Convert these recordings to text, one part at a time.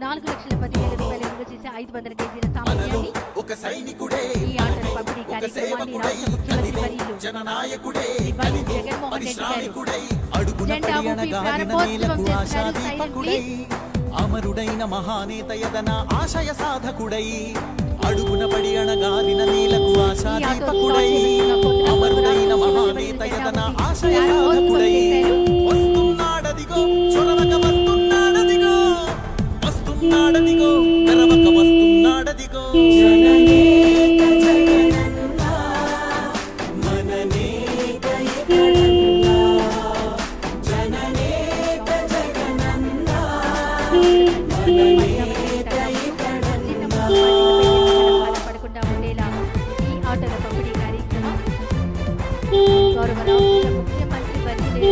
నాలుగు లక్షల పదివేల రూపాయల విలువ చేసే ఐదు వందల కేజీల సామాన్యాన్ని ఒక సైనికుడే ఈ ఆటల పంపిణీ కార్యక్రమాన్ని రాష్ట్ర ముఖ్యమంత్రి వర్యులు జననాయకుడే వైఎస్ జగన్మోహన్ రెడ్డి గారు శ్రామికుడై అడుగున జెండా పడి ఊపి అణగారిన ప్రారంభోత్సవం నేలకు చేస్తారు. ఆశాదీపకుడై Silent అమరుడైన మహానేత యదన ఆశయ సాధకుడై అడుగున పడి అణగారిన నేలకు ఆశాదీపకుడై అమరుడైన మహానేత యదన ఆశయ సాధకుడై వస్తున్నాడదిగో చొరవక వస్తున్నాడదిగో వస్తున్నాడదిగో తెరవక వస్తున్నాడదిగో జననేక జగనన్నా మననేక ఎక్కడన్నా జననేక జగనన్నా మననేక ఎక్కడన్నా పడకుండా ఉండేలా ఈ ఆటల పంపిణీ కార్యక్రమం గౌరవ రాష్ట్ర ముఖ్యమంత్రి వర్యులు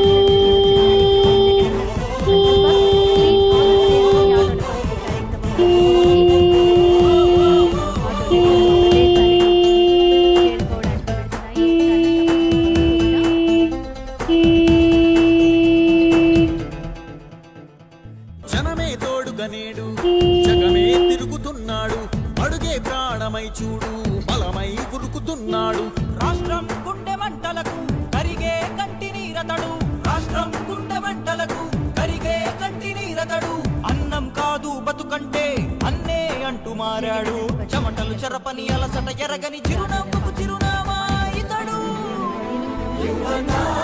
జనమే తోడుగా నేడు జగమే తిరుగుతున్నాడు అడుగే ప్రాణమై చూడు బలమై ఉరుకుతున్నాడు రాష్ట్రం గుండె మంటలకు కరిగే కంటి నీరతడు రాష్ట్రం గుండె మంటలకు కరిగే కంటి నీరతడు అన్నం కాదు బతుకంటే అన్నే అంటూ మారాడు చెమటలు చెరపని అలసట ఎరగని చిరునవ్వుకు చిరునామా ఇతడు యువనా